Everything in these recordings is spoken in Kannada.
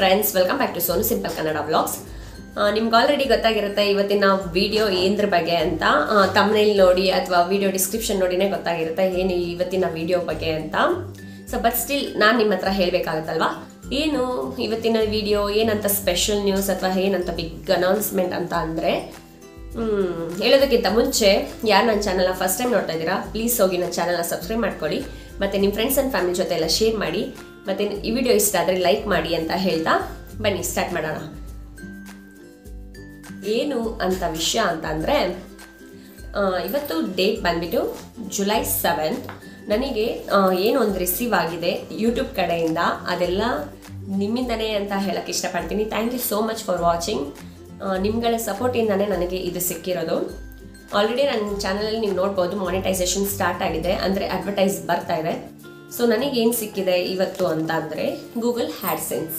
Friends welcome back to Sonu simple Kannada vlogs ನಿಮ್ಗೆ ಆಲ್ರೆಡಿ ಗೊತ್ತಾಗಿರುತ್ತೆ ಇವತ್ತಿನ ವಿಡಿಯೋ ಏನ್ರ ಬಗ್ಗೆ ಅಂತ ತಮ್ಮನೇಲಿ ನೋಡಿ ಅಥವಾ ವಿಡಿಯೋ ಡಿಸ್ಕ್ರಿಪ್ಷನ್ ನೋಡಿನೇ ಗೊತ್ತಾಗಿರುತ್ತೆ ಏನು ಇವತ್ತಿನ ವಿಡಿಯೋ ಬಗ್ಗೆ ಅಂತ ಸೊ ಬಟ್ ಸ್ಟಿಲ್ ನಾನು ನಿಮ್ಮ ಹತ್ರ ಹೇಳಬೇಕಾಗುತ್ತಲ್ವಾ ಏನು ಇವತ್ತಿನ ವಿಡಿಯೋ ಏನಂತ ಸ್ಪೆಷಲ್ ನ್ಯೂಸ್ ಅಥವಾ ಏನಂತ ಬಿಗ್ ಅನೌನ್ಸ್ಮೆಂಟ್ ಅಂತ ಅಂದರೆ ಹ್ಮ್, ಹೇಳೋದಕ್ಕಿಂತ ಮುಂಚೆ ಯಾರು ನನ್ನ ಚಾನಲ್ನ ಫಸ್ಟ್ ಟೈಮ್ ನೋಡ್ತಾ ಇದ್ದೀರಾ ಪ್ಲೀಸ್ ಹೋಗಿ ನನ್ನ ಚಾನಲ್ನ ಸಬ್ಸ್ಕ್ರೈಬ್ ಮಾಡ್ಕೊಳ್ಳಿ ಮತ್ತು ನಿಮ್ಮ ಫ್ರೆಂಡ್ಸ್ ಆ್ಯಂಡ್ ಫ್ಯಾಮಿಲಿ ಜೊತೆ ಎಲ್ಲ ಶೇರ್ ಮಾಡಿ ಮತ್ತು ಈ ವಿಡಿಯೋ ಇಷ್ಟ ಆದರೆ ಲೈಕ್ ಮಾಡಿ ಅಂತ ಹೇಳ್ತಾ ಬನ್ನಿ ಸ್ಟಾರ್ಟ್ ಮಾಡೋಣ ಏನು ಅಂತ ವಿಷಯ ಅಂತ ಅಂದರೆ ಇವತ್ತು ಡೇಟ್ ಬಂದ್ಬಿಟ್ಟು ಜುಲೈ ಸೆವೆಂತ್ ನನಗೆ ಆ, ಏನು ಒಂದು ರಿಸೀವ್ ಆಗಿದೆ ಯೂಟ್ಯೂಬ್ ಕಡೆಯಿಂದ ಅದೆಲ್ಲ ನಿಮ್ಮಿಂದನೇ ಅಂತ ಹೇಳಕ್ಕೆ ಇಷ್ಟಪಡ್ತೀನಿ thank you so much for watching ನಿಮ್ಗಳ ಸಪೋರ್ಟಿಂದನೇ ನನಗೆ ಇದು ಸಿಕ್ಕಿರೋದು ಆಲ್ರೆಡಿ ನನ್ನ ಚಾನಲಲ್ಲಿ ನೀವು ನೋಡ್ಬೋದು ಮಾನಿಟೈಸೇಷನ್ ಸ್ಟಾರ್ಟ್ ಆಗಿದೆ ಅಂದರೆ ಅಡ್ವರ್ಟೈಸ್ ಬರ್ತಾ ಇದೆ ಸೊ ನನಗೆ ಏನು ಸಿಕ್ಕಿದೆ ಇವತ್ತು ಅಂತ ಅಂದರೆ ಗೂಗಲ್ ಹ್ಯಾಡ್ಸೆನ್ಸ್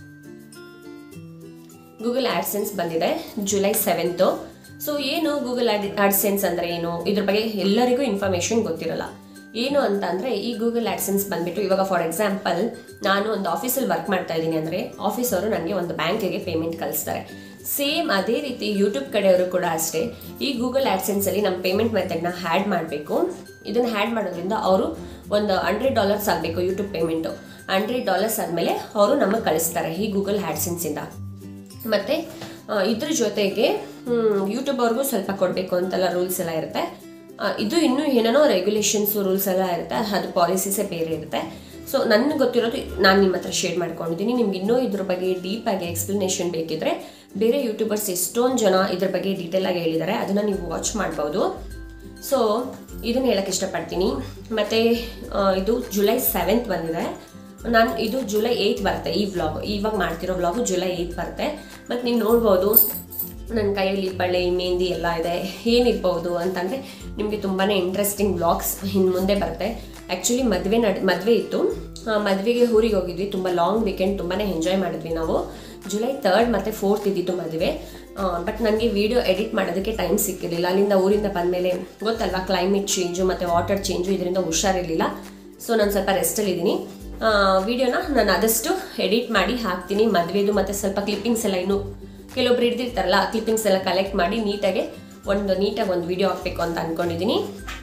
ಗೂಗಲ್ ಆಡ್ಸೆನ್ಸ್ ಬಂದಿದೆ ಜುಲೈ ಸೆವೆಂತು ಸೊ ಏನು ಗೂಗಲ್ ಆಡ್ಸೆನ್ಸ್ ಅಂದರೆ ಏನು ಇದ್ರ ಬಗ್ಗೆ ಎಲ್ಲರಿಗೂ ಇನ್ಫಾರ್ಮೇಷನ್ ಗೊತ್ತಿರಲ್ಲ ಏನು ಅಂತ ಅಂದರೆ ಈ ಗೂಗಲ್ ಆಡ್ಸೆನ್ಸ್ ಬಂದ್ಬಿಟ್ಟು ಇವಾಗ ಫಾರ್ ಎಕ್ಸಾಂಪಲ್ ನಾನು ಒಂದು ಆಫೀಸಲ್ಲಿ ವರ್ಕ್ ಮಾಡ್ತಾ ಇದ್ದೀನಿ ಅಂದರೆ ಆಫೀಸವರು ನನಗೆ ಒಂದು ಬ್ಯಾಂಕಿಗೆ ಪೇಮೆಂಟ್ ಕಳಿಸ್ತಾರೆ ಸೇಮ್ ಅದೇ ರೀತಿ ಯೂಟ್ಯೂಬ್ ಕಡೆಯವರು ಕೂಡ ಅಷ್ಟೇ ಈ ಗೂಗಲ್ ಆಡ್ಸೆನ್ಸಲ್ಲಿ ನಮ್ಮ ಪೇಮೆಂಟ್ ಮೆಥಡ್ನ ಹ್ಯಾಡ್ ಮಾಡಬೇಕು ಇದನ್ನು ಹ್ಯಾಡ್ ಮಾಡೋದ್ರಿಂದ ಅವರು ಒಂದು ಹಂಡ್ರೆಡ್ ಡಾಲರ್ಸ್ ಆಗಬೇಕು ಯೂಟ್ಯೂಬ್ ಪೇಮೆಂಟು ಹಂಡ್ರೆಡ್ ಡಾಲರ್ಸ್ ಆದಮೇಲೆ ಅವರು ನಮಗೆ ಕಳಿಸ್ತಾರೆ ಈ ಗೂಗಲ್ ಆಡ್ಸೆನ್ಸಿಂದ ಮತ್ತು ಇದ್ರ ಜೊತೆಗೆ ಯೂಟ್ಯೂಬ್ ಅವ್ರಿಗೂ ಸ್ವಲ್ಪ ಕೊಡಬೇಕು ಅಂತೆಲ್ಲ ರೂಲ್ಸ್ ಎಲ್ಲ ಇರುತ್ತೆ ಆ, ಇದು ಇನ್ನೂ ಏನೇನೋ ರೆಗ್ಯುಲೇಷನ್ಸು ರೂಲ್ಸ್ ಎಲ್ಲ ಇರುತ್ತೆ ಅದು ಪಾಲಿಸೀಸೇ ಬೇರೆ ಇರುತ್ತೆ ಸೊ ನನಗೆ ಗೊತ್ತಿರೋದು ನಾನು ನಿಮ್ಮ ಹತ್ರ ಶೇರ್ ಮಾಡ್ಕೊಂಡಿದ್ದೀನಿ ನಿಮ್ಗೆ ಇನ್ನೂ ಇದ್ರ ಬಗ್ಗೆ ಡೀಪಾಗಿ ಎಕ್ಸ್ಪ್ಲನೇಷನ್ ಬೇಕಿದ್ರೆ ಬೇರೆ ಯೂಟ್ಯೂಬರ್ಸ್ ಎಷ್ಟೊಂದು ಜನ ಇದ್ರ ಬಗ್ಗೆ ಡೀಟೇಲಾಗಿ ಹೇಳಿದ್ದಾರೆ ಅದನ್ನು ನೀವು ವಾಚ್ ಮಾಡ್ಬೋದು ಸೊ ಇದನ್ನು ಹೇಳಕ್ಕೆ ಇಷ್ಟಪಡ್ತೀನಿ ಮತ್ತು ಇದು ಜುಲೈ ಸೆವೆಂತ್ ಬಂದಿದೆ ನಾನು ಇದು ಜುಲೈ ಏಯ್ತ್ ಬರುತ್ತೆ ಈ ವ್ಲಾಗ್ ಇವಾಗ ಮಾಡ್ತಿರೋ ವ್ಲಾಗು ಜುಲೈ ಏಯ್ತ್ ಬರುತ್ತೆ ಮತ್ತು ನೀವು ನೋಡ್ಬೋದು ನನ್ನ ಕೈಯಲ್ಲಿ ಬಳೆ ಮೆಹಂದಿ ಎಲ್ಲ ಇದೆ ಏನಿರ್ಬೋದು ಅಂತಂದರೆ ನಿಮಗೆ ತುಂಬಾ ಇಂಟ್ರೆಸ್ಟಿಂಗ್ ವ್ಲಾಗ್ಸ್ ಇನ್ನು ಮುಂದೆ ಬರುತ್ತೆ ಆ್ಯಕ್ಚುಲಿ ಮದುವೆ ನಡ್ ಮದುವೆ ಇತ್ತು ಆ, ಮದುವೆಗೆ ಊರಿಗೆ ಹೋಗಿದ್ವಿ ತುಂಬ ಲಾಂಗ್ ವೀಕೆಂಡ್ ತುಂಬಾ ಎಂಜಾಯ್ ಮಾಡಿದ್ವಿ ನಾವು ಜುಲೈ ತರ್ಡ್ ಮತ್ತು ಫೋರ್ತ್ ಇದ್ದಿತ್ತು ಮದುವೆ ಬಟ್ ನನಗೆ ವಿಡಿಯೋ ಎಡಿಟ್ ಮಾಡೋದಕ್ಕೆ ಟೈಮ್ ಸಿಕ್ಕಿರಲಿಲ್ಲ ಅಲ್ಲಿಂದ ಊರಿಂದ ಬಂದಮೇಲೆ ಗೊತ್ತಲ್ವಾ ಕ್ಲೈಮೇಟ್ ಚೇಂಜು ಮತ್ತು ವಾಟರ್ ಚೇಂಜು ಇದರಿಂದ ಹುಷಾರಿರಲಿಲ್ಲ ಸೊ ನಾನು ಸ್ವಲ್ಪ ರೆಸ್ಟಲ್ಲಿದ್ದೀನಿ ವಿಡಿಯೋನ ನಾನು ಆದಷ್ಟು ಎಡಿಟ್ ಮಾಡಿ ಹಾಕ್ತೀನಿ ಮದುವೆದು ಮತ್ತು ಸ್ವಲ್ಪ ಕ್ಲಿಪ್ಪಿಂಗ್ಸ್ ಎಲ್ಲ ಇನ್ನೂ ಕೆಲವೊಬ್ರು ಹಿಡ್ದಿರ್ತಾರಲ್ಲ ಆ ಕ್ಲಿಪ್ಪಿಂಗ್ಸ್ ಎಲ್ಲ ಕಲೆಕ್ಟ್ ಮಾಡಿ ನೀಟಾಗಿ ಒಂದು ನೀಟಾಗಿ ಒಂದು ವಿಡಿಯೋ ಹಾಕಬೇಕು ಅಂತ ಅಂದ್ಕೊಂಡಿದ್ದೀನಿ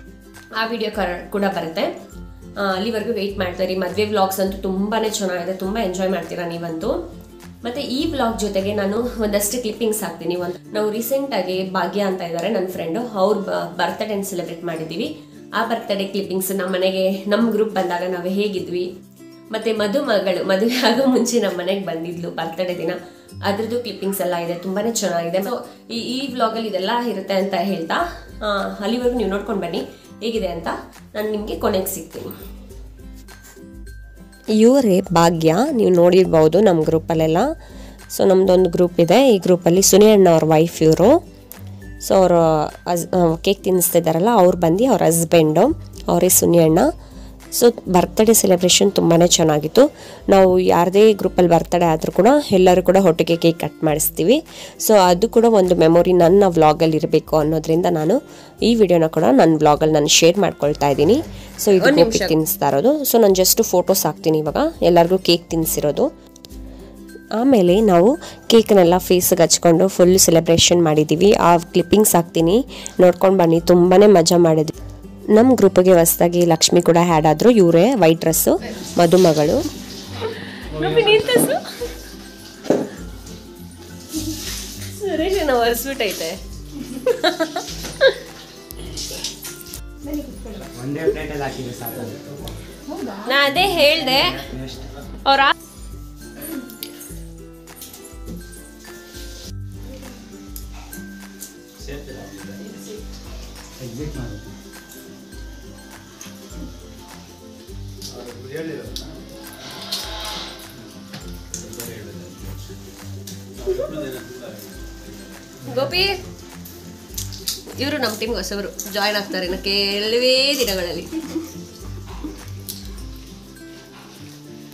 ಆ ವಿಡಿಯೋ ಕರ ಕೂಡ ಬರುತ್ತೆ ಆ, ಅಲ್ಲಿವರೆಗೂ ವೆಯ್ಟ್ ಮಾಡ್ತಾರೆ ಮದುವೆ ವ್ಲಾಗ್ಸ್ ಅಂತೂ ತುಂಬಾ ಚೆನ್ನಾಗಿದೆ ತುಂಬ ಎಂಜಾಯ್ ಮಾಡ್ತೀರಾ ನೀವಂತೂ ಮತ್ತು ಈ ವ್ಲಾಗ್ ಜೊತೆಗೆ ನಾನು ಒಂದಷ್ಟು ಕ್ಲಿಪ್ಪಿಂಗ್ಸ್ ಹಾಕ್ತೀನಿ ಒಂದು ನಾವು ರೀಸೆಂಟಾಗಿ ಭಾಗ್ಯ ಅಂತ ಇದ್ದಾರೆ ನನ್ನ ಫ್ರೆಂಡು ಅವ್ರ ಬರ್ತ್ಡೇನ ಸೆಲೆಬ್ರೇಟ್ ಮಾಡಿದ್ದೀವಿ ಆ ಬರ್ತ್ಡೇ ಕ್ಲಿಪ್ಪಿಂಗ್ಸ್ ನಮ್ಮ ಮನೆಗೆ ನಮ್ಮ ಗ್ರೂಪ್ ಬಂದಾಗ ನಾವು ಹೇಗಿದ್ವಿ ಮತ್ತೆ ಮದುಮಗಳು ಮದುವೆ ಆಗೋ ಮುಂಚೆ ನಮ್ಮ ಮನೆಗೆ ಬಂದಿದ್ಲು ಬರ್ತಡೇ ದಿನ ಅದ್ರದ್ದು ಕ್ಲಿಪ್ಪಿಂಗ್ಸ್ ಎಲ್ಲ ಇದೆ ತುಂಬಾನೇ ಚೆನ್ನಾಗಿದೆ ಸೊ ಈ ಈ ವ್ಲಾಗಲ್ಲಿ ಇದೆಲ್ಲ ಇರುತ್ತೆ ಅಂತ ಹೇಳ್ತಾ ಆ, ಅಲ್ಲಿವರೆಗೂ ನೀವು ನೋಡ್ಕೊಂಡು ಬನ್ನಿ ಹೇಗಿದೆ ಅಂತ ನಾನು ನಿಮಗೆ ಕೊನೆಗೆ ಸಿಗ್ತೀನಿ ಇವರೇ ಭಾಗ್ಯ ನೀವು ನೋಡಿರ್ಬೋದು ನಮ್ಮ ಗ್ರೂಪಲ್ಲೆಲ್ಲ ಸೊ ನಮ್ಮದೊಂದು ಗ್ರೂಪ್ ಇದೆ ಈ ಗ್ರೂಪಲ್ಲಿ ಸುನಿಯಣ್ಣ ಅವ್ರ ವೈಫ್ ಇವರು ಸೊ ಅವರು ಹಸ್ ಕೇಕ್ ತಿನ್ನಿಸ್ತಿದ್ದಾರಲ್ಲ ಅವ್ರು ಬಂದು ಅವ್ರ ಹಸ್ಬೆಂಡು ಅವರೇ ಸುನಿಯಣ್ಣ ಸೊ ಬರ್ತ್ಡೇ ಸೆಲೆಬ್ರೇಷನ್ ತುಂಬಾ ಚೆನ್ನಾಗಿತ್ತು ನಾವು ಯಾರದೇ ಗ್ರೂಪಲ್ಲಿ ಬರ್ತಡೇ ಆದರೂ ಕೂಡ ಎಲ್ಲರೂ ಕೂಡ ಒಟ್ಟಿಗೆ ಕೇಕ್ ಕಟ್ ಮಾಡಿಸ್ತೀವಿ ಸೊ ಅದು ಕೂಡ ಒಂದು ಮೆಮೊರಿ ನನ್ನ ವ್ಲಾಗಲ್ಲಿ ಇರಬೇಕು ಅನ್ನೋದ್ರಿಂದ ನಾನು ಈ ವಿಡಿಯೋನ ಕೂಡ ನನ್ನ ವ್ಲಾಗಲ್ಲಿ ನಾನು ಶೇರ್ ಮಾಡ್ಕೊಳ್ತಾ ಇದ್ದೀನಿ ಸೊ ಇದು ಗೋಪಿ ತಿನ್ನಿಸ್ತಾ ಇರೋದು ಸೊ ನಾನು ಜಸ್ಟ್ ಫೋಟೋಸ್ ಹಾಕ್ತೀನಿ ಇವಾಗ ಎಲ್ಲರಿಗೂ ಕೇಕ್ ತಿನ್ನಿಸಿರೋದು ಆಮೇಲೆ ನಾವು ಕೇಕ್ನೆಲ್ಲ ಫೇಸ್ಗೆ ಹಚ್ಕೊಂಡು ಫುಲ್ ಸೆಲೆಬ್ರೇಷನ್ ಮಾಡಿದ್ದೀವಿ ಆ ಕ್ಲಿಪ್ಪಿಂಗ್ಸ್ ಹಾಕ್ತೀನಿ ನೋಡ್ಕೊಂಡು ಬನ್ನಿ ತುಂಬಾ ಮಜಾ ಮಾಡಿದ್ವಿ ನಮ್ಮ ಗ್ರೂಪಿಗೆ ಹೊಸ್ದಾಗಿ ಲಕ್ಷ್ಮಿ ಕೂಡ ಹ್ಯಾಡ್ ಆದರು ಇವರೇ ವೈಟ್ ಡ್ರೆಸ್ಸು ಮದುಮಗಳು ಸುರೇಶ್ ನಾವು ಒರೆಸ್ಬಿಟ್ಟೈತೆ ಒಂದೇ ಪ್ಲೇಟಲ್ಲಿ ಹಾಕಿದ್ರೆ ಸಾಕು ನಾ ಅದೇ ಹೇಳ್ದೆ ಅವ್ರ ಎಕ್ಸಿಟ್ ಮಾಡಿ ಗೋಪಿ ಇವರು ನಮ್ಮ ಟೀಮ್ಗೆ ಹೊಸವರು ಜಾಯ್ನ್ ಆಗ್ತಾರೆ ಇನ್ನು ಕೆಲವೇ ದಿನಗಳಲ್ಲಿ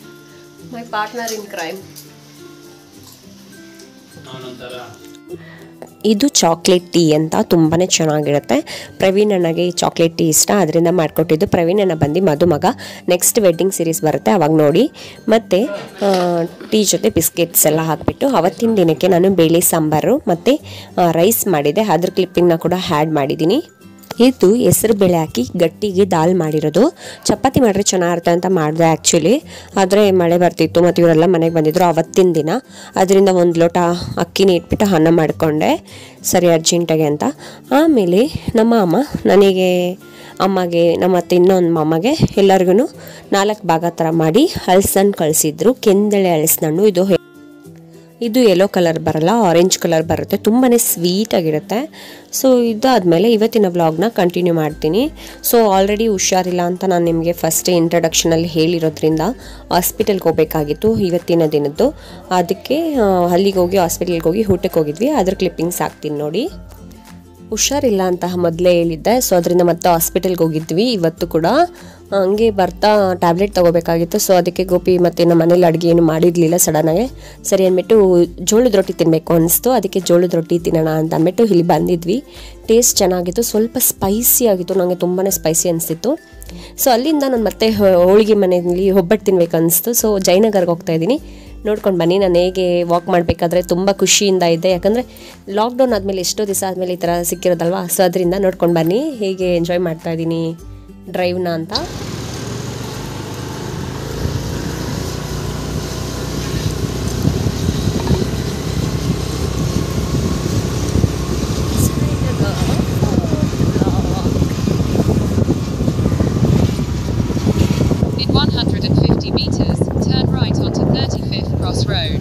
ಮೈ ಪಾರ್ಟ್ನರ್ ಇನ್ ಕ್ರೈಮ್ ಇದು ಚಾಕ್ಲೇಟ್ ಟೀ ಅಂತ ತುಂಬಾ ಚೆನ್ನಾಗಿರುತ್ತೆ ಪ್ರವೀಣ್ ಅಣ್ಣಗೆ ಈ ಚಾಕ್ಲೇಟ್ ಟೀ ಇಷ್ಟ ಅದರಿಂದ ಮಾಡಿಕೊಟ್ಟಿದ್ದು ಪ್ರವೀಣ್ ಅಣ್ಣ ಬಂದು ಮದುಮಗ ನೆಕ್ಸ್ಟ್ ವೆಡ್ಡಿಂಗ್ ಸೀರೀಸ್ ಬರುತ್ತೆ ಅವಾಗ ನೋಡಿ ಮತ್ತು ಟೀ ಜೊತೆ ಬಿಸ್ಕೆಟ್ಸ್ ಎಲ್ಲ ಹಾಕಿಬಿಟ್ಟು ಅವತ್ತಿನ ದಿನಕ್ಕೆ ನಾನು ಬೇಳೆ ಸಾಂಬಾರು ಮತ್ತು ರೈಸ್ ಮಾಡಿದೆ ಅದ್ರ ಕ್ಲಿಪ್ಪಿಂಗ್ನ ಕೂಡ ಹ್ಯಾಡ್ ಮಾಡಿದ್ದೀನಿ ಇದು ಹೆಸರು ಬೇಳೆ ಹಾಕಿ ಗಟ್ಟಿಗೆ ದಾಲ್ ಮಾಡಿರೋದು ಚಪಾತಿ ಮಾಡಿದ್ರೆ ಚೆನ್ನಾಗಿರುತ್ತೆ ಅಂತ ಮಾಡಿದೆ ಆ್ಯಕ್ಚುಲಿ ಆದರೆ ಮಳೆ ಬರ್ತಿತ್ತು ಮತ್ತು ಇವರೆಲ್ಲ ಮನೆಗೆ ಬಂದಿದ್ರು ಅವತ್ತಿನ ದಿನ ಅದರಿಂದ ಒಂದು ಲೋಟ ಅಕ್ಕಿನ ಇಟ್ಬಿಟ್ಟು ಅನ್ನ ಮಾಡಿಕೊಂಡೆ ಸರಿ ಅರ್ಜೆಂಟಾಗೆ ಅಂತ ಆಮೇಲೆ ನಮ್ಮ ಅಮ್ಮ ನನಗೆ ಅಮ್ಮಗೆ ನಮ್ಮ ಅತ್ತೆ ಇನ್ನೊಂದು ಮಾಮಗೆ ಎಲ್ಲರಿಗೂ ನಾಲ್ಕು ಭಾಗ ಥರ ಮಾಡಿ ಹಲಸನ್ನು ಕಳಿಸಿದ್ರು ಕೆಂದಳೆ ಹಲಸಿನಣ್ಣು ಇದು ಹೆ- ಇದು ಯೆಲ್ಲೋ ಕಲರ್ ಬರಲ್ಲ ಆರೆಂಜ್ ಕಲರ್ ಬರುತ್ತೆ ತುಂಬಾ ಸ್ವೀಟಾಗಿರುತ್ತೆ ಸೊ ಇದಾದಮೇಲೆ ಇವತ್ತಿನ ವ್ಲಾಗ್ನ ಕಂಟಿನ್ಯೂ ಮಾಡ್ತೀನಿ ಸೊ ಆಲ್ರೆಡಿ ಹುಷಾರಿಲ್ಲ ಅಂತ ನಾನು ನಿಮಗೆ ಫಸ್ಟ್ ಇಂಟ್ರಡಕ್ಷನಲ್ಲಿ ಹೇಳಿರೋದ್ರಿಂದ ಹಾಸ್ಪಿಟಲ್ಗೆ ಹೋಗಬೇಕಾಗಿತ್ತು ಇವತ್ತಿನ ದಿನದ್ದು ಅದಕ್ಕೆ ಆ, ಅಲ್ಲಿಗೆ ಹೋಗಿ ಹಾಸ್ಪಿಟಲ್ಗೆ ಹೋಗಿ ಊಟಕ್ಕೆ ಹೋಗಿದ್ವಿ ಅದ್ರ ಕ್ಲಿಪ್ಪಿಂಗ್ಸ್ ಹಾಕ್ತೀನಿ ನೋಡಿ ಹುಷಾರಿಲ್ಲ ಅಂತ ಮೊದಲೇ ಹೇಳಿದ್ದೆ ಸೊ ಅದರಿಂದ ಮತ್ತೆ ಹಾಸ್ಪಿಟಲ್ಗೆ ಹೋಗಿದ್ವಿ ಇವತ್ತು ಕೂಡ ಹಂಗೆ ಬರ್ತಾ ಟ್ಯಾಬ್ಲೆಟ್ ತೊಗೋಬೇಕಾಗಿತ್ತು ಸೊ ಅದಕ್ಕೆ ಗೋಪಿ ಮತ್ತು ನಮ್ಮ ಮನೇಲಿ ಅಡುಗೆ ಏನು ಮಾಡಿರಲಿಲ್ಲ ಸಡನ್ನಾಗಿ ಸರಿ ಅಂದ್ಬಿಟ್ಟು ಜೋಳದ ರೊಟ್ಟಿ ತಿನ್ನಬೇಕು ಅನಿಸ್ತು ಅದಕ್ಕೆ ಜೋಳದ ರೊಟ್ಟಿ ತಿನ್ನೋಣ ಅಂತ ಅಂದ್ಬಿಟ್ಟು ಇಲ್ಲಿ ಬಂದಿದ್ವಿ ಟೇಸ್ಟ್ ಚೆನ್ನಾಗಿತ್ತು ಸ್ವಲ್ಪ ಸ್ಪೈಸಿ ಆಗಿತ್ತು ನನಗೆ ತುಂಬಾ ಸ್ಪೈಸಿ ಅನಿಸ್ತಿತ್ತು ಸೊ ಅಲ್ಲಿಂದ ನಾನು ಮತ್ತೆ ಹೊ- ಹೋಳಿಗೆ ಮನೆಯಲ್ಲಿ ಒಬ್ಬಟ್ಟು ತಿನ್ಬೇಕು ಅನಿಸ್ತು ಸೊ ಜಯನಗರ್ಗೆ ಹೋಗ್ತಾ ಇದ್ದೀನಿ ನೋಡ್ಕೊಂಡು ಬನ್ನಿ ನಾನು ಹೇಗೆ ವಾಕ್ ಮಾಡಬೇಕಾದ್ರೆ ತುಂಬ ಖುಷಿಯಿಂದ ಇದ್ದೆ ಯಾಕಂದರೆ ಲಾಕ್ಡೌನ್ ಆದಮೇಲೆ ಎಷ್ಟೋ ದಿವಸ ಆದಮೇಲೆ ಈ ಥರ ಸಿಕ್ಕಿರೋದಲ್ವಾ ಸೊ ಅದರಿಂದ ನೋಡ್ಕೊಂಡು ಬನ್ನಿ ಹೇಗೆ ಎಂಜಾಯ್ ಮಾಡ್ತಾ ಇದ್ದೀನಿ ಡ್ರೈವ್ನ ಅಂತ In 150 meters, turn right onto 35th Cross Road.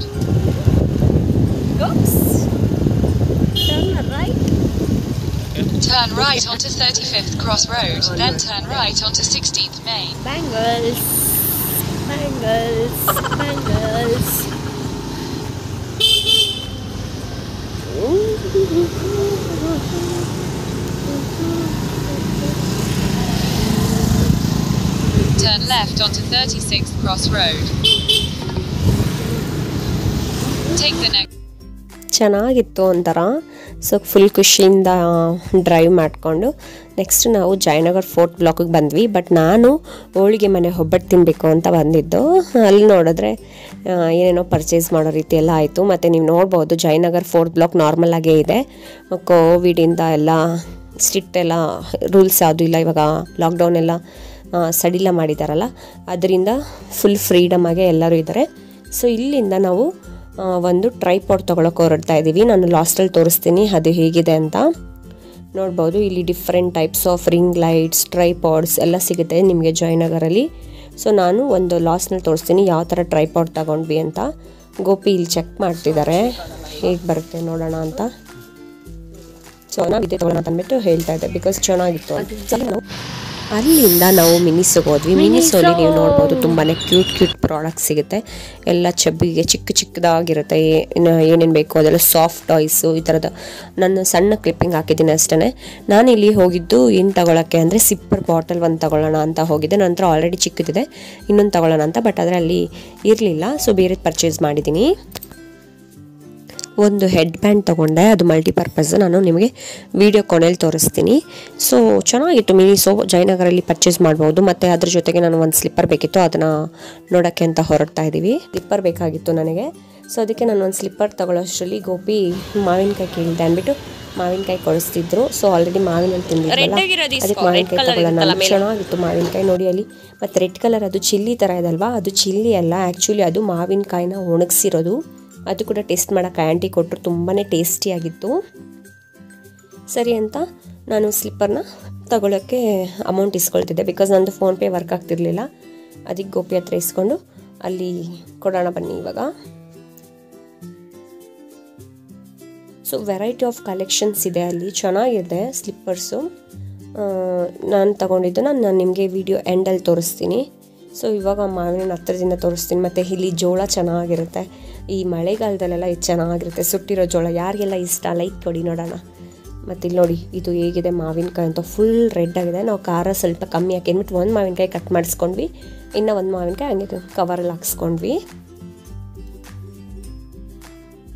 Turn right onto 35th Cross Road, then turn right onto 16th Main. Bangles bangles bangles Turn left onto 36th Cross Road. Take the next ಚೆನ್ನಾಗಿತ್ತು ಒಂಥರ ಸೊ ಫುಲ್ ಖುಷಿಯಿಂದ ಡ್ರೈವ್ ಮಾಡಿಕೊಂಡು ನೆಕ್ಸ್ಟ್ ನಾವು ಜಯನಗರ್ ಫೋರ್ಟ್ ಬ್ಲಾಕಿಗೆ ಬಂದ್ವಿ ಬಟ್ ನಾನು ಹೋಳಿಗೆ ಮನೆ ಒಬ್ಬಟ್ಟು ತಿನ್ನಬೇಕು ಅಂತ ಬಂದಿದ್ದು ಅಲ್ಲಿ ನೋಡಿದ್ರೆ ಆ, ಏನೇನೋ ಪರ್ಚೇಸ್ ಮಾಡೋ ರೀತಿ ಎಲ್ಲ ಆಯಿತು ಮತ್ತು ನೀವು ನೋಡ್ಬೋದು ಜಯನಗರ್ ಫೋರ್ತ್ ಬ್ಲಾಕ್ ನಾರ್ಮಲ್ ಆಗೇ ಇದೆ ಕೋವಿಡಿಂದ ಎಲ್ಲ ಸ್ಟ್ರಿಕ್ಟ್ ಎಲ್ಲ ರೂಲ್ಸ್ ಯಾವುದೂ ಇಲ್ಲ ಇವಾಗ ಲಾಕ್ಡೌನ್ ಎಲ್ಲ ಆ, ಸಡಿಲ ಮಾಡಿದಾರಲ್ಲ ಅದರಿಂದ ಫುಲ್ ಫ್ರೀಡಮ್ ಆಗಿ ಎಲ್ಲರೂ ಇದ್ದಾರೆ ಸೊ ಇಲ್ಲಿಂದ ನಾವು ಆ, ಒಂದು ಟ್ರೈಪಾಡ್ ತೊಗೊಳಕ್ಕೆ ಹೊರಡ್ತಾ ಇದ್ದೀವಿ ನಾನು ಲಾಸ್ಟಲ್ಲಿ ತೋರಿಸ್ತೀನಿ ಅದು ಹೇಗಿದೆ ಅಂತ ನೋಡ್ಬೋದು ಇಲ್ಲಿ different types of ring lights tripods ಎಲ್ಲ ಸಿಗುತ್ತೆ ನಿಮಗೆ ಜಯನಗರಲ್ಲಿ ಸೊ ನಾನು ಒಂದು ಲಾಸ್ಟ್ನಲ್ಲಿ ತೋರಿಸ್ತೀನಿ ಯಾವ ಥರ ಟ್ರೈಪಾಡ್ ತಗೊಂಡ್ವಿ ಅಂತ ಗೋಪಿ ಇಲ್ಲಿ ಚೆಕ್ ಮಾಡ್ತಿದ್ದಾರೆ ಹೇಗೆ ಬರುತ್ತೆ ನೋಡೋಣ ಅಂತ ಚೆನ್ನಾಗಿದೆ ತಗೊಳ್ಳೋಣ ಅಂತ ಅಂದ್ಬಿಟ್ಟು ಹೇಳ್ತಾ ಇದ್ದೆ ಬಿಕಾಸ್ ಚೆನ್ನಾಗಿತ್ತು ಅಂತ. So, ನಾವು ಅಲ್ಲಿಂದ ನಾವು ಮಿನಿಸ್ಗೆ ಹೋದ್ವಿ ಮಿನಿಸಲ್ಲಿ ನೀವು ನೋಡ್ಬೋದು ತುಂಬಾ ಕ್ಯೂಟ್ ಕ್ಯೂಟ್ ಪ್ರಾಡಕ್ಟ್ಸ್ ಸಿಗುತ್ತೆ ಎಲ್ಲ ಚಬ್ಬಿಗೆ ಚಿಕ್ಕ ಚಿಕ್ಕದಾಗಿರುತ್ತೆ ಏ- ಇನ್ನು ಏನೇನು ಬೇಕು ಅದೆಲ್ಲ ಸಾಫ್ಟ್ ಟಾಯ್ಸು ಈ ಥರದ ನಾನು ಸಣ್ಣ ಕ್ಲಿಪ್ಪಿಂಗ್ ಹಾಕಿದ್ದೀನಿ ಅಷ್ಟೇ ನಾನು ಇಲ್ಲಿ ಹೋಗಿದ್ದು ಏನು ತಗೊಳಕ್ಕೆ ಅಂದರೆ ಸಿಪ್ಪರ್ ಬಾಟಲ್ ಒಂದು ತಗೊಳ್ಳೋಣ ಅಂತ ಹೋಗಿದ್ದೆ ನಂತರ ಆಲ್ರೆಡಿ ಚಿಕ್ಕದಿದೆ ಇನ್ನೊಂದು ತಗೊಳ್ಳೋಣ ಅಂತ ಬಟ್ ಆದರೆ ಅಲ್ಲಿ ಇರಲಿಲ್ಲ ಸೊ ಬೇರೆ ಪರ್ಚೇಸ್ ಮಾಡಿದ್ದೀನಿ ಒಂದು ಹೆಡ್ ಬ್ಯಾಂಡ್ ತೊಗೊಂಡೆ ಅದು ಮಲ್ಟಿಪರ್ಪಸ್ ನಾನು ನಿಮಗೆ ವಿಡಿಯೋ ಕೊನೆಯಲ್ಲಿ ತೋರಿಸ್ತೀನಿ ಸೊ ಚೆನ್ನಾಗಿತ್ತು ಮಿನಿ ಸೊ ಜಯನಗರಲ್ಲಿ ಪರ್ಚೇಸ್ ಮಾಡ್ಬೋದು ಮತ್ತು ಅದ್ರ ಜೊತೆಗೆ ನಾನು ಒಂದು ಸ್ಲಿಪ್ಪರ್ ಬೇಕಿತ್ತು ಅದನ್ನು ನೋಡೋಕ್ಕೆ ಅಂತ ಹೊರಡ್ತಾ ಇದ್ದೀವಿ ಸ್ಲಿಪ್ಪರ್ ಬೇಕಾಗಿತ್ತು ನನಗೆ ಸೊ ಅದಕ್ಕೆ ನಾನು ಒಂದು ಸ್ಲಿಪ್ಪರ್ ತಗೊಳ್ಳೋಷ್ಟರಲ್ಲಿ ಗೋಪಿ ಮಾವಿನಕಾಯಿ ಕೇಳಿದೆ ಅಂದ್ಬಿಟ್ಟು ಮಾವಿನಕಾಯಿ ಕೊಡಿಸ್ತಿದ್ರು ಸೊ ಆಲ್ರೆಡಿ ಮಾವಿನ ಹಣ್ಣು ತಿಂದಿದ್ವಲ್ಲ ಅದಕ್ಕೆ ಮಾವಿನಕಾಯಿ ತಗೊಳ್ಳೋಣ ಚೆನ್ನಾಗಿತ್ತು ಮಾವಿನಕಾಯಿ ನೋಡಿ ಅಲ್ಲಿ ಮತ್ತು ರೆಡ್ ಕಲರ್ ಅದು ಚಿಲ್ಲಿ ಥರ ಇದಲ್ವಾ ಅದು ಚಿಲ್ಲಿ ಅಲ್ಲ ಆ್ಯಕ್ಚುಲಿ ಅದು ಮಾವಿನಕಾಯಿನ ಒಣಗಿಸಿರೋದು ಅದು ಕೂಡ ಟೇಸ್ಟ್ ಮಾಡೋಕೆ ಆಂಟಿ ಕೊಟ್ಟರು ತುಂಬಾ ಟೇಸ್ಟಿಯಾಗಿತ್ತು ಸರಿ ಅಂತ ನಾನು ಸ್ಲಿಪ್ಪರ್ನ ತಗೊಳ್ಳೋಕ್ಕೆ ಅಮೌಂಟ್ ಇಸ್ಕೊಳ್ತಿದ್ದೆ ಬಿಕಾಸ್ ನಂದು ಫೋನ್ಪೇ ವರ್ಕ್ ಆಗ್ತಿರ್ಲಿಲ್ಲ ಅದಕ್ಕೆ ಗೋಪಿ ಹತ್ರ ಇಸ್ಕೊಂಡು ಅಲ್ಲಿ ಕೊಡೋಣ ಬನ್ನಿ ಇವಾಗ ಸೊ ವೆರೈಟಿ ಆಫ್ ಕಲೆಕ್ಷನ್ಸ್ ಇದೆ ಅಲ್ಲಿ ಚೆನ್ನಾಗಿದೆ ಸ್ಲಿಪ್ಪರ್ಸು ನಾನು ತಗೊಂಡಿದ್ದು ನಾನು ನಾನು ನಿಮಗೆ ವಿಡಿಯೋ ಎಂಡಲ್ಲಿ ತೋರಿಸ್ತೀನಿ ಸೊ ಇವಾಗ ಮಾವಿನ ಹತ್ರದಿಂದ ತೋರಿಸ್ತೀನಿ ಮತ್ತು ಇಲ್ಲಿ ಜೋಳ ಚೆನ್ನಾಗಿರುತ್ತೆ ಈ ಮಳೆಗಾಲದಲ್ಲೆಲ್ಲ ಇದು ಚೆನ್ನಾಗಿರುತ್ತೆ ಸುಟ್ಟಿರೋ ಜೋಳ ಯಾರಿಗೆಲ್ಲ ಇಷ್ಟ ಲೈಕ್ ಕೊಡಿ ನೋಡೋಣ ಮತ್ತು ಇಲ್ಲಿ ನೋಡಿ ಇದು ಹೇಗಿದೆ ಮಾವಿನಕಾಯಿ ಅಂತ ಫುಲ್ ರೆಡ್ ಆಗಿದೆ ನಾವು ಖಾರ ಸ್ವಲ್ಪ ಕಮ್ಮಿ ಹಾಕಿ ಅಂದ್ಬಿಟ್ಟು ಒಂದು ಮಾವಿನಕಾಯಿ ಕಟ್ ಮಾಡಿಸ್ಕೊಂಡ್ವಿ ಇನ್ನು ಒಂದು ಮಾವಿನಕಾಯಿ ಹಂಗೆ ಕವರಲ್ಲಿ ಹಾಕ್ಸ್ಕೊಂಡ್ವಿ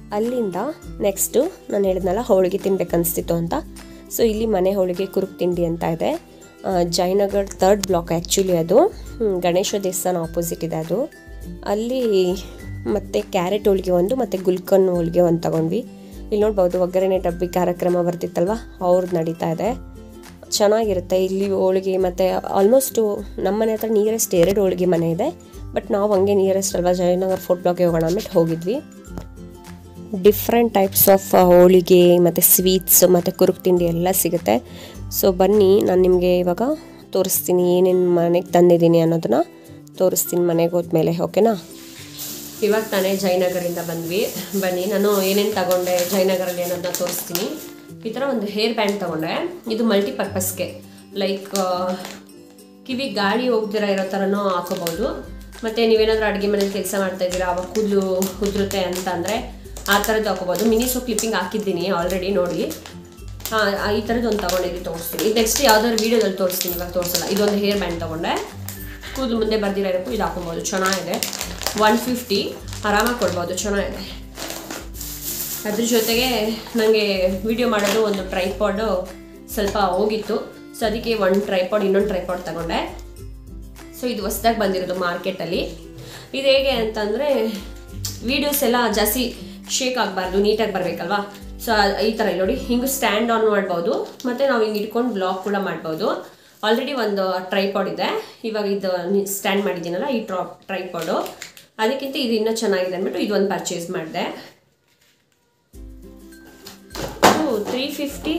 ಅಲ್ಲಿಂದ ನೆಕ್ಸ್ಟು ನಾನು ಹೇಳಿದ್ನಲ್ಲ ಹೋಳಿಗೆ ತಿನ್ಬೇಕನ್ಸ್ತಿತ್ತು ಅಂತ ಸೊ ಇಲ್ಲಿ ಮನೆ ಹೋಳಿಗೆ ಕುರುಕ್ ತಿಂಡಿ ಅಂತ ಇದೆ ಆ, ಜಯನಗರ್ ತರ್ಡ್ ಬ್ಲಾಕ್ ಆ್ಯಕ್ಚುಲಿ ಅದು ಹ್ಮ್, ಗಣೇಶ ದೇವಸ್ಥಾನ ಆಪೋಸಿಟ್ ಇದೆ ಅದು ಅಲ್ಲಿ ಮತ್ತು ಕ್ಯಾರೆಟ್ ಹೋಳಿಗೆ ಒಂದು ಮತ್ತು ಗುಲ್ಕನ್ ಹೋಳಿಗೆ ಒಂದು ತಗೊಂಡ್ವಿ ಇಲ್ಲಿ ನೋಡ್ಬೋದು ಒಗ್ಗರಣೆ ಡಬ್ಬಿ ಕಾರ್ಯಕ್ರಮ ಬರ್ತಿತ್ತಲ್ವ ಅವ್ರದ್ದು ನಡೀತಾ ಇದೆ ಚೆನ್ನಾಗಿರುತ್ತೆ ಇಲ್ಲಿ ಹೋಳಿಗೆ ಮತ್ತು ಆಲ್ಮೋಸ್ಟು ನಮ್ಮ ಮನೆ ಹತ್ರ ನಿಯರೆಸ್ಟ್ ಎರಡು ಹೋಳಿಗೆ ಮನೆ ಇದೆ ಬಟ್ ನಾವು ಹಂಗೆ ನಿಯರೆಸ್ಟ್ ಅಲ್ವಾ ಜಯನಗರ್ ಫುಡ್ ಬ್ಲಾಕ್ಗೆ ಹೋಗೋಣ ಅಂದ್ಬಿಟ್ಟು ಹೋಗಿದ್ವಿ ಡಿಫ್ರೆಂಟ್ ಟೈಪ್ಸ್ ಆಫ್ ಹೋಳಿಗೆ ಮತ್ತು ಸ್ವೀಟ್ಸ್ ಮತ್ತು ಕುರುಕ್ ತಿಂಡಿ ಎಲ್ಲ ಸಿಗುತ್ತೆ ಸೊ ಬನ್ನಿ ನಾನು ನಿಮಗೆ ಇವಾಗ ತೋರಿಸ್ತೀನಿ ಏನೇನು ಮನೆಗೆ ತಂದಿದ್ದೀನಿ ಅನ್ನೋದನ್ನ ತೋರಿಸ್ತೀನಿ ಮನೆಗೆ ಹೋದ್ಮೇಲೆ ಓಕೆನಾ ಇವಾಗ ತಾನೇ ಜಯನಗರಿಂದ ಬಂದ್ವಿ ಬನ್ನಿ ನಾನು ಏನೇನು ತಗೊಂಡೆ ಜಯನಗರಲ್ಲಿ ಅನ್ನೋದನ್ನ ತೋರಿಸ್ತೀನಿ ಈ ಥರ ಒಂದು ಹೇರ್ ಬ್ಯಾಂಡ್ ತಗೊಂಡೆ ಇದು ಮಲ್ಟಿಪರ್ಪಸ್ಗೆ ಲೈಕ್ ಕಿವಿ ಗಾಳಿ ಹೋಗ್ದಿರ ಇರೋ ಥರನೂ ಹಾಕೋಬೋದು ಮತ್ತು ನೀವೇನಾದರೂ ಅಡುಗೆ ಮನೇಲಿ ಕೆಲಸ ಮಾಡ್ತಾ ಇದ್ದೀರಾ ಅವಾಗ ಕೂದಲು ಉದುರುತ್ತೆ ಅಂತ ಅಂದರೆ ಆ ಥರದ್ದು ಹಾಕೋಬೋದು ಮಿನಿಸು ಕ್ಲಿಪ್ಪಿಂಗ್ ಹಾಕಿದ್ದೀನಿ ಆಲ್ರೆಡಿ ನೋಡಿ ಆ, ಆ, ಈ ಥರದ್ದು ಒಂದು ತೊಗೊಂಡಿದ್ದು ತೋರಿಸ್ತೀನಿ ಇದು ನೆಕ್ಸ್ಟ್ ಯಾವ್ದಾದ್ರು ವೀಡಿಯೋದಲ್ಲಿ ತೋರಿಸ್ತೀನಿ ಇವಾಗ ತೋರಿಸಲ್ಲ ಇದೊಂದು ಹೇರ್ ಬ್ಯಾಂಡ್ ತೊಗೊಂಡೆ ಕೂದಲು ಮುಂದೆ ಬರ್ದಿರೋ ಇರೋಕ್ಕೂ ಇದು ಹಾಕೊಬೋದು ಚೆನ್ನಾಗಿದೆ ಒನ್ ಫಿಫ್ಟಿ ಆರಾಮಾಗಿ ಕೊಡ್ಬೋದು ಚೆನ್ನಾಗಿದೆ ಅದ್ರ ಜೊತೆಗೆ ನನಗೆ ವಿಡಿಯೋ ಮಾಡೋದು ಒಂದು ಟ್ರೈಪಾಡು ಸ್ವಲ್ಪ ಹೋಗಿತ್ತು ಸೊ ಅದಕ್ಕೆ ಒಂದು ಟ್ರೈಪಾಡ್ ಇನ್ನೊಂದು ಟ್ರೈಪಾಡ್ ತಗೊಂಡೆ ಸೊ ಇದು ಹೊಸ್ದಾಗಿ ಬಂದಿರೋದು ಮಾರ್ಕೆಟಲ್ಲಿ ಇದು ಹೇಗೆ ಅಂತಂದರೆ ವೀಡಿಯೋಸ್ ಎಲ್ಲ ಜಾಸ್ತಿ ಶೇಕ್ ಆಗಬಾರ್ದು ನೀಟಾಗಿ ಬರಬೇಕಲ್ವಾ ಸೊ ಈ ಥರ ಇಲ್ಲಿ ನೋಡಿ ಹಿಂಗೆ ಸ್ಟ್ಯಾಂಡ್ ಆನ್ ಮಾಡ್ಬೋದು ಮತ್ತು ನಾವು ಹಿಂಗೆ ಇಟ್ಕೊಂಡು ಬ್ಲಾಗ್ ಕೂಡ ಮಾಡ್ಬೋದು ಆಲ್ರೆಡಿ ಒಂದು ಟ್ರೈಪಾಡ್ ಇದೆ ಇವಾಗ ಇದು ಸ್ಟ್ಯಾಂಡ್ ಮಾಡಿದ್ದೀನಲ್ಲ ಈ ಟ್ರಾ ಟ್ರೈಪಾಡು ಅದಕ್ಕಿಂತ ಇದು ಇನ್ನೂ ಚೆನ್ನಾಗಿದೆ ಅಂದ್ಬಿಟ್ಟು ಇದೊಂದು ಪರ್ಚೇಸ್ ಮಾಡಿದೆ ಇದು ತ್ರೀ ಫಿಫ್ಟಿ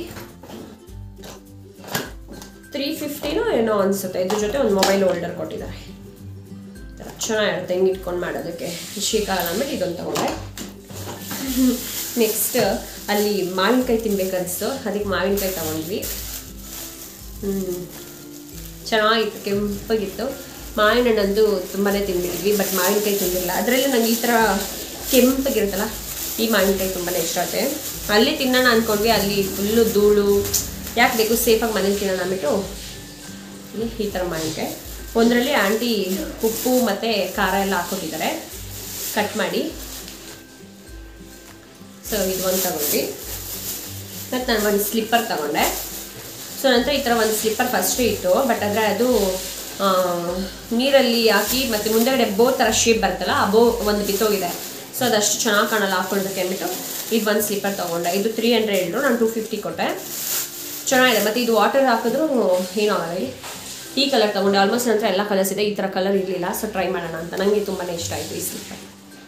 ತ್ರೀ ಫಿಫ್ಟಿನೂ ಏನೋ ಅನಿಸುತ್ತೆ ಇದ್ರ ಜೊತೆ ಒಂದು ಮೊಬೈಲ್ ಹೋಲ್ಡರ್ ಕೊಟ್ಟಿದ್ದಾರೆ ಈ ಥರ ಚೆನ್ನಾಗಿರುತ್ತೆ ಹಿಂಗೆ ಇಟ್ಕೊಂಡು ಮಾಡೋದಕ್ಕೆ ಶೇಕ್ ಆಗಲ್ಲ ಅಂದ್ಬಿಟ್ಟು ಇದೊಂದು ತಗೊಂಡೆ ನೆಕ್ಸ್ಟ್ ಅಲ್ಲಿ ಮಾವಿನಕಾಯಿ ತಿನ್ಬೇಕನ್ನಿಸ್ತು ಅದಕ್ಕೆ ಮಾವಿನಕಾಯಿ ತಗೊಂಡ್ವಿ ಹ್ಞೂ ಚೆನ್ನಾಗಿತ್ತು ಕೆಂಪಗಿತ್ತು ಮಾವಿನ ಹಣ್ಣಂದು ತುಂಬಾ ತಿಂದಿದ್ವಿ ಬಟ್ ಮಾವಿನಕಾಯಿ ತಿಂದಿಲ್ಲ ಅದರಲ್ಲಿ ನಂಗೆ ಈ ಥರ ಕೆಂಪಗಿರುತ್ತಲ್ಲ ಈ ಮಾವಿನಕಾಯಿ ತುಂಬಾ ಇಷ್ಟ ಆಗುತ್ತೆ ಅಲ್ಲಿ ತಿನ್ನೋಣ ಅಂದ್ಕೊಂಡ್ವಿ ಅಲ್ಲಿ ಫುಲ್ಲು ಧೂಳು ಯಾಕೆ ಬೇಕು ಸೇಫಾಗಿ ಮನೇಲಿ ತಿನ್ನೋಣ ಅಂದ್ಬಿಟ್ಟು ಇಲ್ಲಿ ಈ ಥರ ಮಾವಿನಕಾಯಿ ಒಂದರಲ್ಲಿ ಆಂಟಿ ಉಪ್ಪು ಮತ್ತು ಖಾರ ಎಲ್ಲ ಹಾಕ್ಕೊಟ್ಟಿದ್ದಾರೆ ಕಟ್ ಮಾಡಿ ಸೊ ಇದು ಒಂದು ತಗೊಂಡ್ವಿ ಮತ್ತು ನಾನು ಒಂದು ಸ್ಲಿಪ್ಪರ್ ತಗೊಂಡೆ ಸೊ ನಂತರ ಈ ಥರ ಒಂದು ಸ್ಲಿಪ್ಪರ್ ಫಸ್ಟೇ ಇತ್ತು ಬಟ್ ಆದರೆ ಅದು ಆ, ನೀರಲ್ಲಿ ಹಾಕಿ ಮತ್ತು ಮುಂದೆಗಡೆ ಬೋ ಥರ ಶೇಪ್ ಬರುತ್ತಲ್ಲ ಆ ಬೋ ಒಂದು ಬಿತ್ತೋಗಿದೆ ಸೊ ಅದಷ್ಟು ಚೆನ್ನಾಗಿ ಕಾಣಲ್ಲ ಹಾಕೊಳ್ಳೋದಕ್ಕೆ ಅಂದ್ಬಿಟ್ಟು ಇದು ಒಂದು ಸ್ಲಿಪ್ಪರ್ ತೊಗೊಂಡೆ ಇದು ತ್ರೀ ಹಂಡ್ರೆಡ್ ಹೇಳ್ರು ನಾನು ಟೂ ಫಿಫ್ಟಿ ಕೊಟ್ಟೆ ಚೆನ್ನಾಗಿದೆ ಮತ್ತು ಇದು ವಾಟರ್ ಹಾಕಿದ್ರು ಏನೂ ಆಗಲ್ಲ ಇಲ್ಲಿ ಈ ಕಲರ್ ತೊಗೊಂಡೆ ಆಲ್ಮೋಸ್ಟ್ ನಂತರ ಎಲ್ಲ ಕಲರ್ಸ್ ಇದೆ ಈ ಥರ ಕಲರ್ ಇರಲಿಲ್ಲ ಸೊ ಟ್ರೈ ಮಾಡೋಣ ಅಂತ ನನಗೆ ತುಂಬಾ ಇಷ್ಟ ಆಯಿತು ಈ ಸ್ಲಿಪ್ಪರ್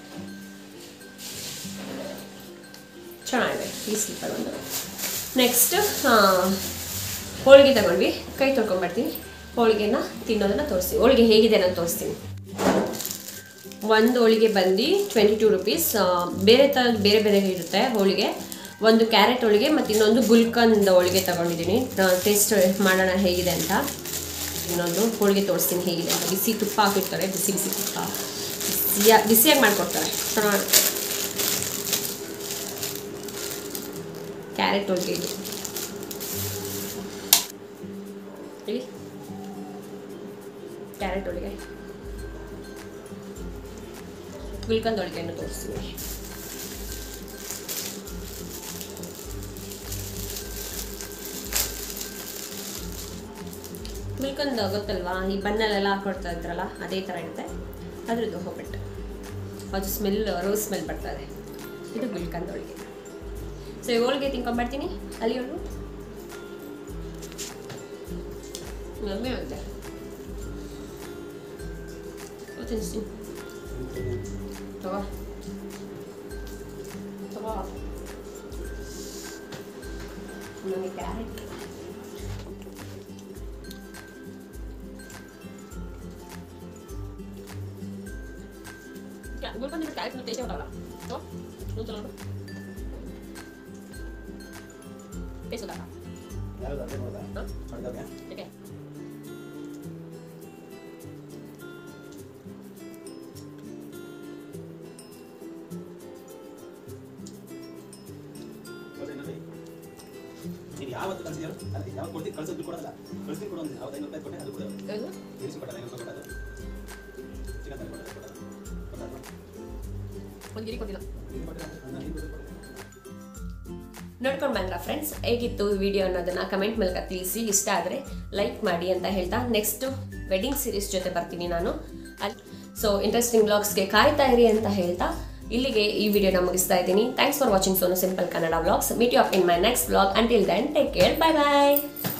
ಚೆನ್ನಾಗಿದೆ ಈ ಸ್ಲಿಪ್ಪರ್ ಒಂದು ನೆಕ್ಸ್ಟ್ ಹೋಳಿಗೆ ತಗೊಂಡ್ವಿ ಕೈ ತೊಳ್ಕೊಂಡ್ಬರ್ತೀನಿ ಹೋಳಿಗೆನ ತಿನ್ನೋದನ್ನ ತೋರಿಸ್ತೀನಿ ಹೋಳಿಗೆ ಹೇಗಿದೆ ಅನ್ನೋದು ತೋರಿಸ್ತೀನಿ ಒಂದು ಹೋಳಿಗೆ ಬಂದು ಟ್ವೆಂಟಿ ಟೂ ರುಪೀಸ್ ಬೇರೆ ಥರ ಬೇರೆ ಬೇರೆ ಇರುತ್ತೆ ಹೋಳಿಗೆ ಒಂದು ಕ್ಯಾರೆಟ್ ಹೋಳಿಗೆ ಮತ್ತು ಇನ್ನೊಂದು ಗುಲ್ಕಂದ್ ಹೋಳಿಗೆ ತಗೊಂಡಿದ್ದೀನಿ ಟೇಸ್ಟ್ ಮಾಡೋಣ ಹೇಗಿದೆ ಅಂತ ಇನ್ನೊಂದು ಹೋಳಿಗೆ ತೋರಿಸ್ತೀನಿ ಹೇಗಿದೆ ಅಂತ ಬಿಸಿ ತುಪ್ಪ ಹಾಕಿರ್ತಾರೆ ಬಿಸಿ ಬಿಸಿ ತುಪ್ಪ ಬಿಸಿಯಾಗಿ ಬಿಸಿಯಾಗಿ ಮಾಡಿಕೊಡ್ತಾರೆ ಚೆನ್ನಾಗಿ ಕ್ಯಾರೆಟ್ ಹೋಳಿಗೆ ಇದು ಹೇಳಿ ಕ್ಯಾರೆಟ್ ಹೋಳಿಗೆ ಗುಲ್ಕಂದ್ ಹೋಳಿಗೆಯನ್ನು ತೋರಿಸ್ತೀನಿ ಗುಲ್ಕಂದ್ ಗೊತ್ತಲ್ವಾ ಈ ಬನ್ನಲ್ಲೆಲ್ಲ ಹಾಕೊಡ್ತಾ ಇದ್ರಲ್ಲ ಅದೇ ಥರ ಇರುತ್ತೆ ಅದ್ರದ್ದು ಹೋಗ್ಬಿಟ್ಟು ಅದು ಸ್ಮೆಲ್ ರೋಸ್ ಸ್ಮೆಲ್ ಬರ್ತದೆ ಇದು ಗುಲ್ಕಂದ್ ಹೋಳಿಗೆ ಸೊ ಈ ಹೋಳಿಗೆ ತಿನ್ಕೊಂಡ್ಬರ್ತೀನಿ ಅಲ್ಲಿವರೆಗೂ ನಮ್ಮೆ ಅಂತೆ ತಿನ್ನಿಸ್ತೀನಿ ತಗೋ ತಗೋ ನನಗೆ ಕ್ಯಾರೆಟ್ ಗುಲ್ಕಂದ್ ಕ್ಯಾರೆಟ್ ಟೇಸ್ಟ್ ಗೊತ್ತಾಗಲ್ಲ ತಗೋ ನೀವು ಚಲೋ ಟೇಸ್ಟ್ ಗೊತ್ತಾಗಲ್ಲ ಯಾಕೆ ನೀನು ಯಾವತ್ತು ಕಳ್ಸಿದ್ಯೋ ಅಲ್ಲಿ ಯಾವತ್ತು ಕೊಡ್ತೀನಿ ಕಳ್ಸೋದು ಕೊಡೋಲ್ಲ ಕಳ್ಸಿ ಕೊಡೋ ಒಂದು ಯಾವತ್ತು ಐನೂರು ರೂಪಾಯಿ ಕೊಟ್ಟೆ ಅದು ಕೊಡೋದು ಯಾವುದು ಇರಿಸಿ ಕೊಟ್ಟಲ್ಲ ಐನೂರು ರೂಪಾಯಿ ಕೊಡೋದು ಚಿಕನ್ ತಂದು ಕೊಡೋದು ಕೊಡೋದು ಕೊಡೋದು ಒಂದು ಗಿರಿ ಕೊಟ್ಟಿಲ್ಲ ನೋಡ್ಕೊಂಡು ಬಂದ್ರ ಫ್ರೆಂಡ್ಸ್ ಹೇಗಿತ್ತು ಈ ವಿಡಿಯೋ ಅನ್ನೋದನ್ನ ಕಮೆಂಟ್ ಮೂಲಕ ತಿಳಿಸಿ ಇಷ್ಟ ಆದರೆ ಲೈಕ್ ಮಾಡಿ ಅಂತ ಹೇಳ್ತಾ ನೆಕ್ಸ್ಟ್ ವೆಡ್ಡಿಂಗ್ ಸೀರೀಸ್ ಜೊತೆ ಬರ್ತೀನಿ ನಾನು ಸೊ ಇಂಟ್ರೆಸ್ಟಿಂಗ್ ಬ್ಲಾಗ್ಸ್ಗೆ ಕಾಯ್ತಾ ಇರಿ ಅಂತ ಹೇಳ್ತಾ ಇಲ್ಲಿಗೆ ಈ ವಿಡಿಯೋನ ಮುಗಿಸ್ತಾ ಇದ್ದೀನಿ thanks for watching Sonu simple Kannada vlogs meet you up in my next vlog until then take care bye bye